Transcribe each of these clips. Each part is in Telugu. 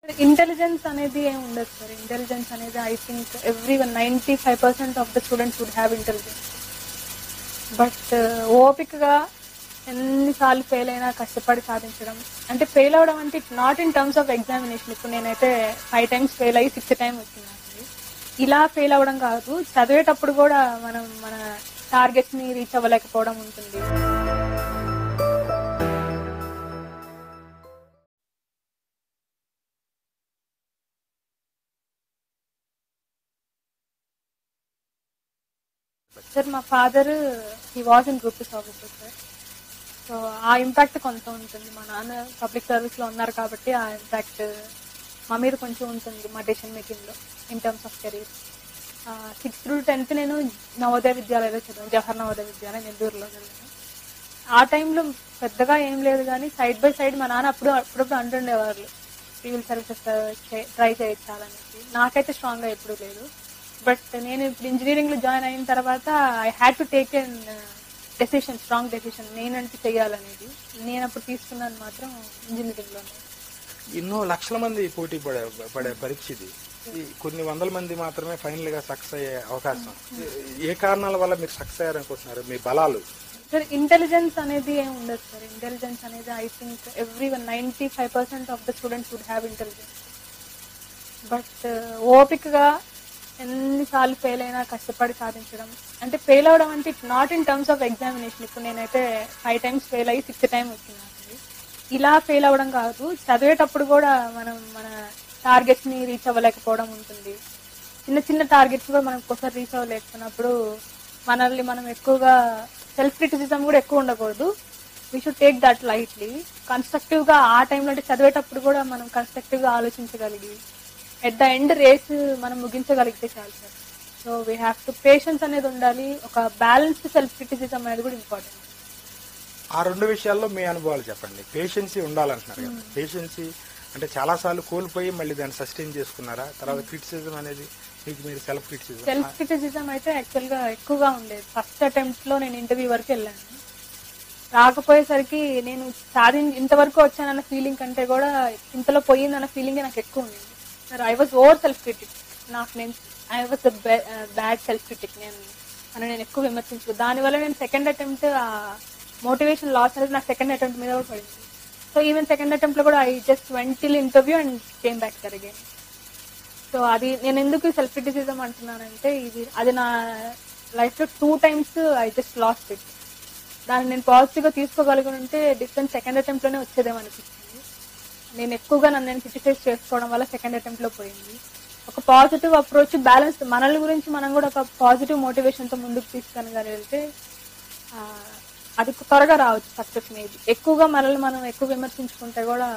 ఇంటెలిజెన్స్ అనేది ఏం ఉండదు సార్ ఇంటెలిజెన్స్ అనేది I think every one ninety five percent of the students would have intelligence but ఓపికగా ఎన్నిసార్లు ఫెయిల్ అయినా కష్టపడి సాధించడం అంటే ఫెయిల్ అవడం అంటే it not in terms of examination ఇప్పుడు నేనైతే ఫైవ్ టైమ్స్ ఫెయిల్ అయ్యి సిక్స్త్ టైం వచ్చింది నాకు. ఇలా ఫెయిల్ అవ్వడం కాదు చదివేటప్పుడు కూడా మనం మన టార్గెట్స్ ని రీచ్ అవ్వలేకపోవడం ఉంటుంది సార్ మా father he was in group officer sir so ఆ ఇంపాక్ట్ కొంత ఉంటుంది మా నాన్న పబ్లిక్ సర్వీస్ లో ఉన్నారు కాబట్టి ఆ ఇంపాక్ట్ మా మీద కొంచెం ఉంటుంది మా డెసిషన్ మేకింగ్ లో in terms of career sixth to tenth నేను నవోదయ విద్యాలయంలో చదివాను జవహర్ నవోదయ విద్యాలయం నెల్లూరులో చదివాను ఆ టైంలో పెద్దగా ఏం లేదు కానీ సైడ్ బై సైడ్ మా నాన్న అప్పుడు అప్పుడప్పుడు అంటుండేవాళ్ళు సివిల్ సర్వీసెస్ ట్రై చేయించాలనేసి నాకైతే స్ట్రాంగ్ గా ఎప్పుడు లేదు బట్ నేను ఇప్పుడు ఇంజనీరింగ్ లో జాయిన్ అయిన తర్వాత I had to take an decision strong decision నేనంటే చెయ్యాలనేది నేను అప్పుడు తీసుకున్నాను మాత్రం ఇంజనీరింగ్ లోనే ఎన్నో లక్షల మంది పోటీ పడే పడే పరీక్ష ఇది ఈ కొన్ని వందల మంది మాత్రమే ఫైనల్ గా సక్సెస్ అయ్యే అవకాశం ఏ కారణాల వల్ల మీరు సక్సెస్ అయ్యారనుకుంటున్నారు మీ బలాలు సార్ ఇంటెలిజెన్స్ అనేది ఏం ఉండదు సార్ ఇంటెలిజెన్స్ అనేది I think every one ninety five percent of the students would have intelligence but ఓపికగా ఎన్నిసార్లు ఫెయిల్ అయినా కష్టపడి సాధించడం అంటే ఫెయిల్ అవడం అంటే it not in terms of examination ఇప్పుడు నేనైతే ఫైవ్ టైమ్స్ ఫెయిల్ అయ్యి సిక్స్త్ టైం వచ్చింది నాకు. ఇలా ఫెయిల్ అవ్వడం కాదు చదివేటప్పుడు కూడా మనం మన టార్గెట్స్ ని రీచ్ అవ్వలేకపోవడం ఉంటుంది చిన్న చిన్న టార్గెట్స్ కూడా మనం ఒక్కోసారి రీచ్ అవ్వలేకపోయినప్పుడు మనల్ని మనం ఎక్కువగా సెల్ఫ్ క్రిటిసిజం కూడా ఎక్కువ ఉండకూడదు we should take that lightly constructive గా ఆ టైంలో అంటే చదివేటప్పుడు కూడా మనం కన్స్ట్రక్టివ్ గా ఆలోచించగలిగి ఎట్ ద ఎండ్ రేస్ మనం ముగించగలిగితే చాలు sir so we have to patience అనేది ఉండాలి ఒక బ్యాలెన్స్డ్ సెల్ఫ్ క్రిటిసిజం అనేది కూడా ఇంపార్టెంట్ ఆ రెండు విషయాల్లో మీ అనుభవాలు చెప్పండి పేషెన్సీ ఉండాలంటున్నారు కదా పేషెన్సీ అంటే చాలా సార్లు కోల్పోయి మళ్ళీ దాన్ని సస్టైన్ చేసుకున్నారా తర్వాత క్రిటిసిజం అనేది మీకు మీరు సెల్ఫ్ క్రిటిసిజం సెల్ఫ్ క్రిటిసిజం అయితే యాక్చువల్ గా ఎక్కువగా ఉండేది ఫస్ట్ అటెంప్ట్ లో నేను ఇంటర్వ్యూ వరకు వెళ్ళాను రాకపోయేసరికి నేను సాధి ఇంతవరకు వచ్చానన్న ఫీలింగ్ కంటే కూడా ఇంతలో పోయిందన్న ఫీలింగ్ నాకు ఎక్కువ ఉంది sir I was over self critic నాకు నేను I was bad self critic నేను అని నేను ఎక్కువ విమర్శించు దానివల్ల నేను సెకండ్ అటెంప్ట్ మోటివేషన్ లాస్ అనేది నాకు సెకండ్ అటెంప్ట్ మీద కూడా పడింది సో ఈవెన్ సెకండ్ అటెంప్ట్ లో కూడా I just went till interview and came back sir again so అది నేను ఎందుకు సెల్ఫ్ క్రిటిసిజం అంటున్నానంటే ఇది అది నా లైఫ్ లో two times I just lost it దాన్ని నేను పాజిటివ్ గా తీసుకోగలిగి ఉంటే డిఫరెంట్ సెకండ్ అటెంప్ట్ లోనే వచ్చేదేమో అనిపిస్తుంది నేను ఎక్కువగా నన్ను నేను క్రిటిసైజ్ చేసుకోవడం వల్ల సెకండ్ అటెంప్ట్ లో పోయింది ఒక పాజిటివ్ అప్రోచ్ బ్యాలెన్స్ మనల్ని గురించి మనం కూడా ఒక పాజిటివ్ మోటివేషన్ తో ముందుకు తీసుకొని కానీ వెళ్తే ఆ, అది త్వరగా రావచ్చు సక్సెస్ మేబీ ఎక్కువగా మనల్ని మనం ఎక్కువ విమర్శించుకుంటే కూడా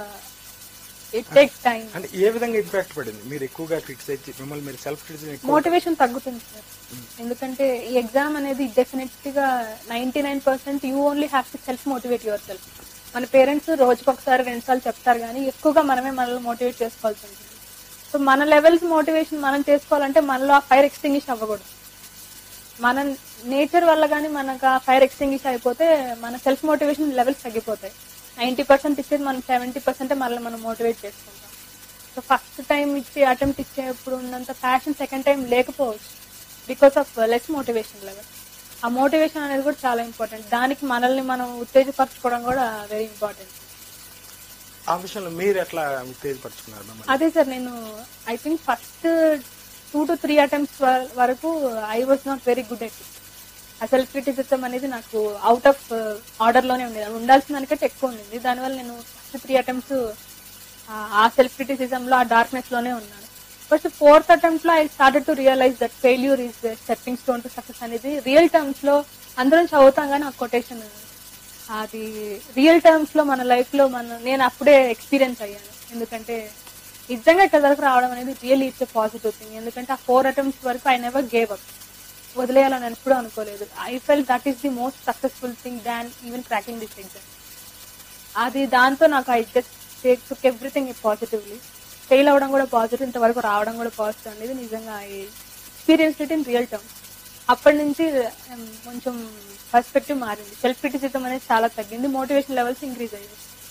ఇట్ టేక్స్ టైం అంటే ఏ విధంగా ఇంపాక్ట్ పడింది మీరు ఎక్కువగా క్రిటిసైజ్ మిమ్మల్ని మీరు సెల్ఫ్ క్రిటిసిజం ఎక్కువ మోటివేషన్ తగ్గుతుంది సార్ ఎందుకంటే ఈ ఎగ్జామ్ అనేది డెఫినెట్ గా ninety nine percent you only have to self motivate yourself మన పేరెంట్స్ రోజుకి ఒకసారి రెండు సార్లు చెప్తారు కానీ ఎక్కువగా మనమే మనల్ని మోటివేట్ చేసుకోవాల్సి ఉంటుంది సో మన లెవెల్స్ మోటివేషన్ మనం చేసుకోవాలంటే మనలో ఆ ఫైర్ ఎక్స్టింగ్విష్ అవ్వకూడదు మన నేచర్ వల్ల కానీ మనకు ఆ ఫైర్ ఎక్స్టింగ్విష్ అయిపోతే మన సెల్ఫ్ మోటివేషన్ లెవెల్స్ తగ్గిపోతాయి నైన్టీ పర్సెంట్ ఇచ్చేది మనం సెవెంటీ పర్సెంట్ మనల్ని మనం మోటివేట్ చేసుకుంటాం సో ఫస్ట్ టైం ఇచ్చి అటెంప్ట్ ఇచ్చేప్పుడు ఉన్నంత ప్యాషన్ సెకండ్ టైం లేకపోవచ్చు because of less motivation level ఆ మోటివేషన్ అనేది కూడా చాలా ఇంపార్టెంట్ దానికి మనల్ని మనం ఉత్తేజపరచుకోవడం కూడా వెరీ ఇంపార్టెంట్ ఆ విషయంలో మీరు ఎట్లా ఉత్తేజపరుచుకున్నారు మిమ్మల్ని అదే సార్ నేను I think first two to three attempts వరకు I was not very good at it ఆ సెల్ఫ్ క్రిటిసిజం అనేది నాకు అవుట్ ఆఫ్ ఆర్డర్ లోనే ఉండేది ఉండాల్సిన దానికంటే ఎక్కువ ఉండింది దానివల్ల నేను ఫస్ట్ త్రీ అటెంప్ట్స్ ఆ సెల్ఫ్ క్రిటిసిజం లో ఆ డార్క్నెస్ లోనే ఉన్నాను ఫస్ట్ ఫోర్త్ అటెంప్ట్ లో I started to realise that failure is stepping stone to success అనేది రియల్ టర్మ్స్ లో అందరం చదువుతాం కానీ ఆ కొటేషన్ అది రియల్ టర్మ్స్ లో మన లైఫ్ లో మన నేను అప్పుడే ఎక్స్పీరియన్స్ అయ్యాను ఎందుకంటే నిజంగా ఇక్కడ వరకు రావడం అనేది రియల్ ఇట్స్ పాజిటివ్ థింగ్ ఎందుకంటే ఆ ఫోర్ అటెంప్ట్స్ వరకు ఐ నెవర్ గేవ్ అప్ వదిలేయాలని నేను ఎప్పుడూ అనుకోలేదు I fell that is the most successful thing than even cracking this exam అది దాంతో నాకు I just take took everything positively fail అవ్వడం కూడా పాజిటివ్ ఇంతవరకు రావడం కూడా పాజిటివ్ అనేది నిజంగా I experience it in real terms అప్పటి నుంచి um, కొంచెం పర్స్పెక్టివ్ మారింది సెల్ఫ్ క్రిటిసిజం అనేది చాలా తగ్గింది మోటివేషన్ లెవెల్స్ ఇంక్రీజ్ అయ్యాయి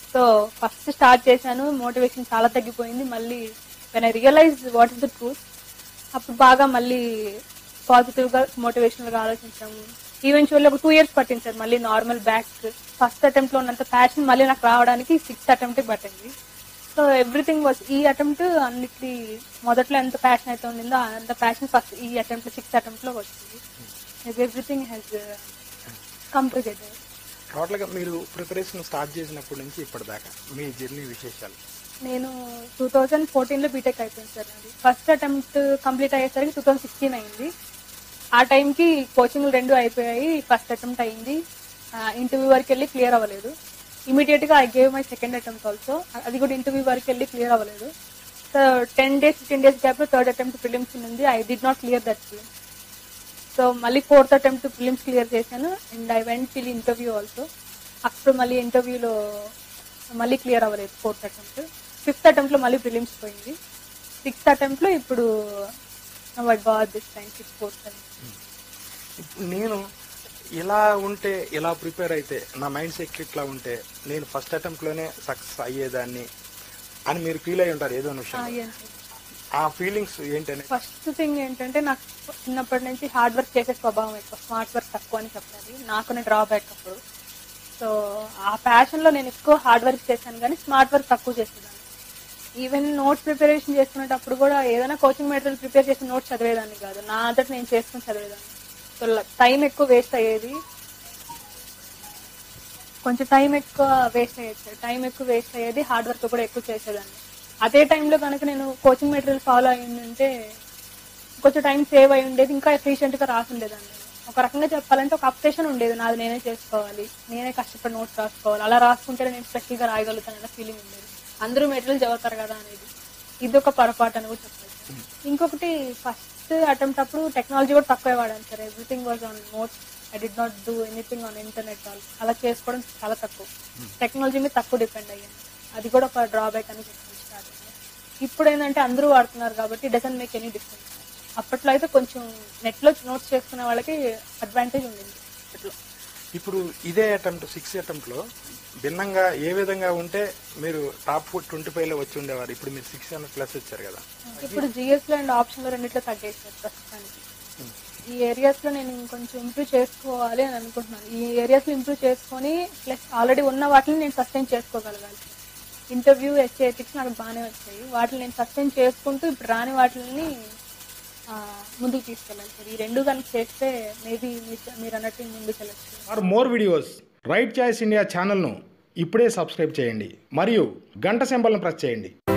సో ఫస్ట్ స్టార్ట్ చేశాను మోటివేషన్ చాలా తగ్గిపోయింది మళ్ళీ when I realise what is the truth అప్పుడు బాగా మళ్ళీ పాజిటివ్ గా మోటివేషనల్ గా ఆలోచించాము ఈవెన్చువల్లీ ఒక టూ ఇయర్స్ పట్టింది సార్ మళ్ళీ నార్మల్ బ్యాక్ ఫస్ట్ అటెంప్ట్ లో ఉన్నంత ప్యాషన్ మళ్ళీ నాకు రావడానికి సిక్స్త్ అటెంప్ట్ పట్టింది సో ఎవ్రీథింగ్ వాస్ ఈ అటెంప్ట్ అన్నిటి మొదట్లో ఎంత ప్యాషన్ అయితే ఉండిందో అంత ప్యాషన్ ఫస్ట్ ఈ అటెంప్ట్ సిక్స్త్ అటెంప్ట్ లో వచ్చింది everything has come together total గా మీరు ప్రిపరేషన్ స్టార్ట్ చేసినప్పటి నుంచి ఇప్పటిదాకా మీ జర్నీ విశేషాలు నేను టూ థౌజండ్ ఫోర్టీన్ లో బీటెక్ అయిపోయింది సార్ నాది ఫస్ట్ అటెంప్ట్ కంప్లీట్ అయ్యేసరికి టూ థౌజండ్ సిక్స్టీన్ అయింది ఆ టైంకి కోచింగ్ రెండు అయిపోయాయి ఫస్ట్ అటెంప్ట్ అయింది ఇంటర్వ్యూ వరకు వెళ్ళి క్లియర్ అవ్వలేదు ఇమీడియట్ గా I gave my second attempt also అది కూడా ఇంటర్వ్యూ వరకు వెళ్ళి క్లియర్ అవ్వలేదు so ten days fifteen days gap లో థర్డ్ అటెంప్ట్ ఫిలిమ్స్ ఉంది I did not clear that prelim so మళ్ళీ ఫోర్త్ అటెంప్ట్ ఫిలిమ్స్ క్లియర్ చేశాను and I went till interview also అప్పుడు మళ్ళీ ఇంటర్వ్యూలో మళ్ళీ క్లియర్ అవ్వలేదు ఫోర్త్ అటెంప్ట్ ఫిఫ్త్ అటెంప్ట్ లో మళ్ళీ ఫిలిమ్స్ పోయింది సిక్స్త్ అటెంప్ట్ లో ఇప్పుడు God this time six fourth ఇప్పుడు నేను ఇలా ఉంటే ఇలా ప్రిపేర్ అయితే నా మైండ్ సెట్ ఇట్లా ఉంటే నేను ఫస్ట్ అటెంప్ట్ లోనే సక్సెస్ అయ్యేదాన్ని అని మీరు ఫీల్ అయి ఉంటారు ఏదో విషయం ఆ ఫీలింగ్స్ ఏంటని ఫస్ట్ థింగ్ ఏంటంటే నాకు చిన్నప్పటి నుంచి హార్డ్ వర్క్ చేసే స్వభావం ఎక్కువ స్మార్ట్ వర్క్ తక్కువ అని చెప్పాలి నాకునే డ్రాబ్యాక్ అప్పుడు సో ఆ ప్యాషన్ లో నేను ఎక్కువ హార్డ్ వర్క్ చేశాను కానీ స్మార్ట్ వర్క్ తక్కువ చేసేదాన్ని ఈవెన్ నోట్స్ ప్రిపరేషన్ చేసుకునేటప్పుడు కూడా ఏదైనా కోచింగ్ మెటీరియల్ ప్రిపేర్ చేసిన నోట్స్ చదివేదాన్ని కాదు నా అంతటి నేను చేసుకుని చదివేదాన్ని సో టైం ఎక్కువ వేస్ట్ అయ్యేది కొంచెం టైం ఎక్కువ వేస్ట్ అయ్యేది టైం ఎక్కువ వేస్ట్ అయ్యేది హార్డ్ వర్క్ కూడా ఎక్కువ చేసేదాన్ని అదే టైంలో కనుక నేను కోచింగ్ మెటీరియల్ ఫాలో అయి ఉంటే కొంచెం టైం సేవ్ అయి ఉండేది ఇంకా ఎఫిషియెంట్ గా రాసి ఉండేదాన్ని ఒక రకంగా చెప్పాలంటే ఒక అప్డేషన్ ఉండేది నాది నేనే చేసుకోవాలి నేనే కష్టపడి నోట్స్ రాసుకోవాలి అలా రాసుకుంటే నేను స్పెషల్ గా రాయగలుగుతానన్న ఫీలింగ్ ఉండేది అందరూ మెటీరియల్ చదువుతారు కదా అనేది ఇది ఒక పొరపాటు అని కూడా చెప్పాలి ఇంకొకటి ఫస్ట్ అటెంప్ట్ అప్పుడు టెక్నాలజీ కూడా తక్కువే వాడాను sir everything was on notes I did not do anything on internet all అలా చేసుకోవడం చాలా తక్కువ టెక్నాలజీ మీద తక్కువ డిపెండ్ అయ్యాను అది కూడా ఒక డ్రాబ్యాక్ అని చెప్పాను స్టార్టింగ్ ఇప్పుడు ఏంటంటే అందరూ వాడుతున్నారు కాబట్టి డజన్ మేక్ ఎనీ డిఫరెన్స్ అప్పట్లో అయితే కొంచెం నెట్ లో నోట్స్ చేసుకునే వాళ్ళకి అడ్వాంటేజ్ ఉండింది అప్పట్లో ఇప్పుడు ఇదే అటెంప్ట్ సిక్స్ అటెంప్ట్ లో భిన్నంగా ఏ విధంగా ఉంటే మీరు టాప్ ట్వంటీ ఫైవ్ లో వచ్చి ఉండేవారు ఇప్పుడు మీరు సిక్స్ హండ్రెడ్ ప్లస్ వచ్చారు కదా ఇప్పుడు జిఎస్ లో అండ్ ఆప్షన్ లో రెండిట్లో తగ్గేసారు ప్రస్తుతానికి ఈ ఏరియాస్ లో నేను ఇంకొంచెం ఇంప్రూవ్ చేసుకోవాలి అని అనుకుంటున్నాను ఈ ఏరియాస్ లో ఇంప్రూవ్ చేసుకొని ప్లస్ ఆల్రెడీ ఉన్న వాటిని నేను సస్టైన్ చేసుకోగలగాలి ఇంటర్వ్యూ ఎస్ఏ ఎథిక్స్ నాకు బాగానే వచ్చాయి వాటిని నేను సస్టైన్ చేసుకుంటూ ఇప్పుడు రాని వాటిని ఆ, ముందుకు తీసుకెళ్ళాలి సార్ ఈ రెండు కనుక చేస్తే మేబీ మీరు అన్నట్టు ముందుకు వెళ్ళచ్చు for more videos right choice India ఛానల్ను ఇప్పుడే సబ్స్క్రైబ్ చేయండి మరియు గంట సింబల్ను ప్రెస్ చేయండి